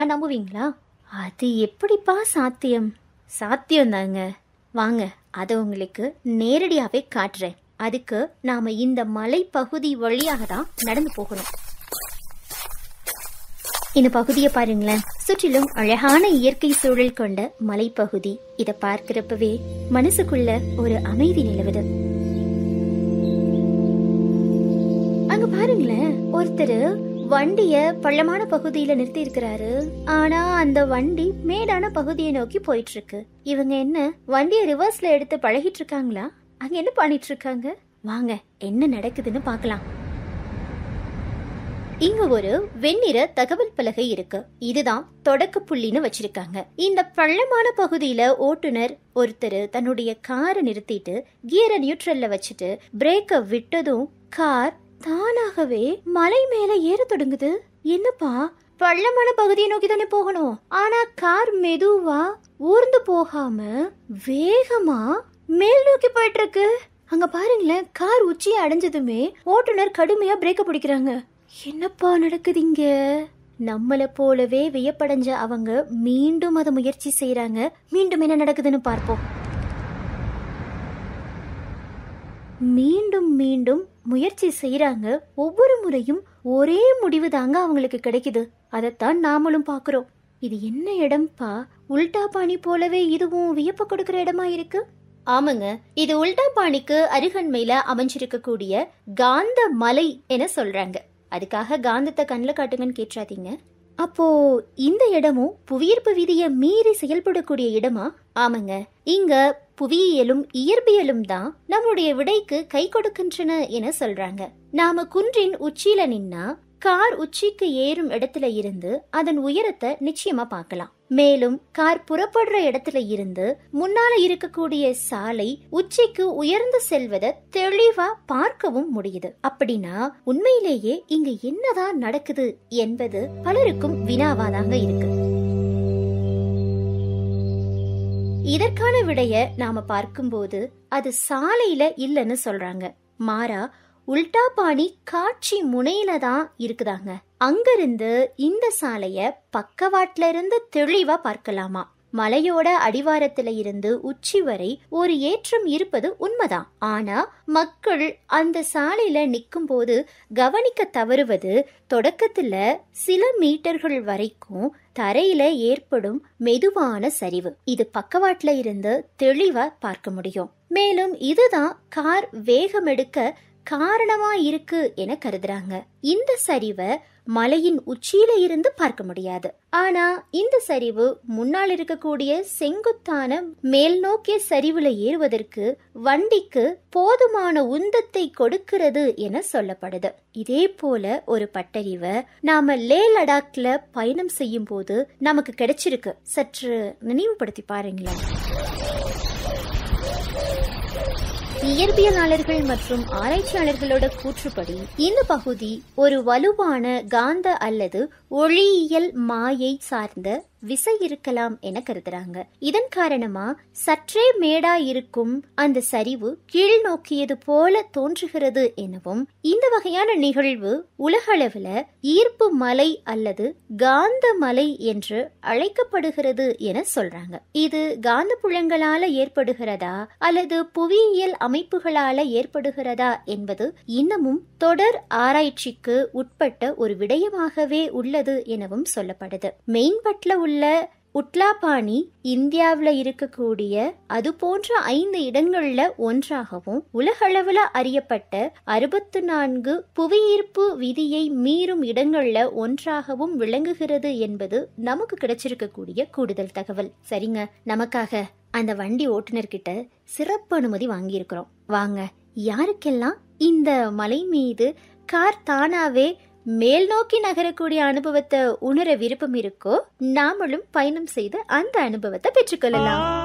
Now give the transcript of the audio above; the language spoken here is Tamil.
நம்புவீங்களா அது எப்படிப்பா சாத்தியம் சாத்தியம் தாங்க வாங்க அதை உங்களுக்கு நேரடியாவே காட்டுறேன் அதுக்கு நாம இந்த மலைப்பகுதி வழியாக தான் நடந்து போகணும் இந்த பகுதியை பாருங்களேன் சுற்றிலும் அழகான இயற்கை சூழல் கொண்ட மலைப்பகுதி இத பார்க்கிறப்பவே மனசுக்குள்ள ஒரு அமைதி நிலவுது அங்க பாருங்களேன் ஒருத்தர் வண்டிய பள்ளமான பகுதியில நிறுத்தி இருக்கிறாரு ஆனா அந்த வண்டி மேடான பகுதியை நோக்கி போயிட்டு இருக்கு இவங்க என்ன வண்டியை ரிவர்ஸ்ல எடுத்து பழகிட்டு இருக்காங்களா அங்க என்ன பண்ணிட்டு இருக்காங்க வாங்க என்ன நடக்குதுன்னு பார்க்கலாம் இங்க ஒரு வெண்ணிற தகவல் பலகை இருக்கு இதுதான் தொடக்க புள்ளின்னு வச்சிருக்காங்க இந்த பள்ளமான பகுதியில ஓட்டுநர் ஒருத்தர் தன்னுடைய காரை நிறுத்திட்டு கியரை நியூட்ரல்ல வச்சுட்டு பிரேக்க விட்டதும் கார் தானாகவே மலை மேல ஏற தொடங்குது என்னப்பா பள்ளமான பகுதியை நோக்கி தானே போகணும் ஆனா கார் மெதுவா ஊர்ந்து போகாம வேகமா மேல் நோக்கி போயிட்டு இருக்கு அங்க பாருங்களேன் கார் உச்சியை அடைஞ்சதுமே ஓட்டுநர் கடுமையா பிரேக்க பிடிக்கிறாங்க என்னப்பா நடக்குது இங்க நம்மள போலவே வியப்படைஞ்ச அவங்க மீண்டும் அதை முயற்சி செய்யறாங்க மீண்டும் என்ன நடக்குதுன்னு பார்ப்போம் மீண்டும் மீண்டும் முயற்சி செய்யறாங்க ஒவ்வொரு முறையும் ஒரே முடிவு தாங்க அவங்களுக்கு கிடைக்குது அதைத்தான் நாமளும் பாக்குறோம் இது என்ன இடம்பா உல்டா பாணி போலவே இதுவும் வியப்பு கொடுக்கிற இடமா இருக்கு ஆமாங்க இது உல்டா பாணிக்கு அருகண்மையில அமைஞ்சிருக்கக்கூடிய காந்த மலை என சொல்றாங்க அதுக்காக காந்தத்தை கண்ணில் காட்டுங்கன்னு கேட்றாதீங்க அப்போ இந்த இடமும் புவியீர்ப்பு விதியை மீறி செயல்படக்கூடிய இடமா ஆமாங்க இங்க புவியியலும் இயற்பியலும் தான் நம்முடைய விடைக்கு கை கொடுக்கின்றன என சொல்றாங்க நாம குன்றின் உச்சியில நின்னா கார் உச்சிக்கு ஏறும் இடத்துல இருந்து அதன் உயரத்தை நிச்சயமா பார்க்கலாம் மேலும் கார் புறப்படுற இடத்துல இருந்து முன்னால இருக்கக்கூடிய சாலை உச்சிக்கு உயர்ந்து செல்வதை தெளிவா பார்க்கவும் முடியுது அப்படின்னா உண்மையிலேயே இங்க என்னதான் நடக்குது என்பது பலருக்கும் வினாவாதாங்க இருக்கு இதற்கான விடைய நாம பார்க்கும்போது அது சாலையில இல்லைன்னு சொல்றாங்க மாறா உல்டா பாணி காட்சி முனையில தான் இருக்குதாங்க அங்கிருந்து இந்த சாலைய பக்கவாட்ல இருந்து தெளிவா பார்க்கலாமா மலையோட அடிவாரத்துல இருந்து உச்சி வரை ஒரு ஏற்றம் இருப்பது உண்மைதான் ஆனா மக்கள் அந்த சாலையில நிற்கும் போது கவனிக்க தவறுவது தொடக்கத்துல சில மீட்டர்கள் வரைக்கும் தரையில ஏற்படும் மெதுவான சரிவு இது பக்கவாட்ல இருந்து தெளிவா பார்க்க முடியும் மேலும் இதுதான் கார் வேகம் எடுக்க காரணமா இருக்கு என கருதுறாங்க இந்த சரிவை மலையின் உச்சியில இருந்து பார்க்க முடியாது ஆனா இந்த சரிவு முன்னால் இருக்கக்கூடிய செங்குத்தான மேல் நோக்கிய சரிவுல ஏறுவதற்கு வண்டிக்கு போதுமான உந்தத்தை கொடுக்கிறது என சொல்லப்படுது இதே போல ஒரு பட்டறிவை நாம லே லடாக்ல பயணம் செய்யும் போது நமக்கு கிடைச்சிருக்கு சற்று நினைவுபடுத்தி பாருங்களேன் இயற்பியலாளர்கள் மற்றும் ஆராய்ச்சியாளர்களோட கூற்றுப்படி இந்த பகுதி ஒரு வலுவான காந்த அல்லது ஒளியியல் மாயை சார்ந்த விசை இருக்கலாம் என கருதுறாங்க இதன் காரணமா சற்றே மேடா இருக்கும் அந்த சரிவு கீழ் நோக்கியது போல தோன்றுகிறது எனவும் இந்த வகையான நிகழ்வு உலகளவுல ஈர்ப்பு மலை அல்லது காந்த மலை என்று அழைக்கப்படுகிறது என சொல்றாங்க இது காந்த புலங்களால ஏற்படுகிறதா அல்லது புவியியல் அமைப்புகளால ஏற்படுகிறதா என்பது இன்னமும் தொடர் ஆராய்ச்சிக்கு உட்பட்ட ஒரு விடயமாகவே உள்ளது எனவும் சொல்லப்படுது மெயின்பட்ல உள்ள உட்லாபாணி இந்தியாவில் இருக்கக்கூடிய அது போன்ற ஐந்து இடங்கள்ல ஒன்றாகவும் உலகளவுல அறியப்பட்ட அறுபத்து நான்கு புவியீர்ப்பு விதியை மீறும் இடங்கள்ல ஒன்றாகவும் விளங்குகிறது என்பது நமக்கு கிடைச்சிருக்கக்கூடிய கூடுதல் தகவல் சரிங்க நமக்காக அந்த வண்டி ஓட்டுநர்கிட்ட சிறப்பு அனுமதி வாங்கியிருக்கிறோம் வாங்க யாருக்கெல்லாம் இந்த மலை மீது கார் தானாவே மேல் நோக்கி நகரக்கூடிய அனுபவத்தை உணர விருப்பம் இருக்கோ நாமளும் பயணம் செய்து அந்த அனுபவத்தை பெற்றுக்கொள்ளலாம்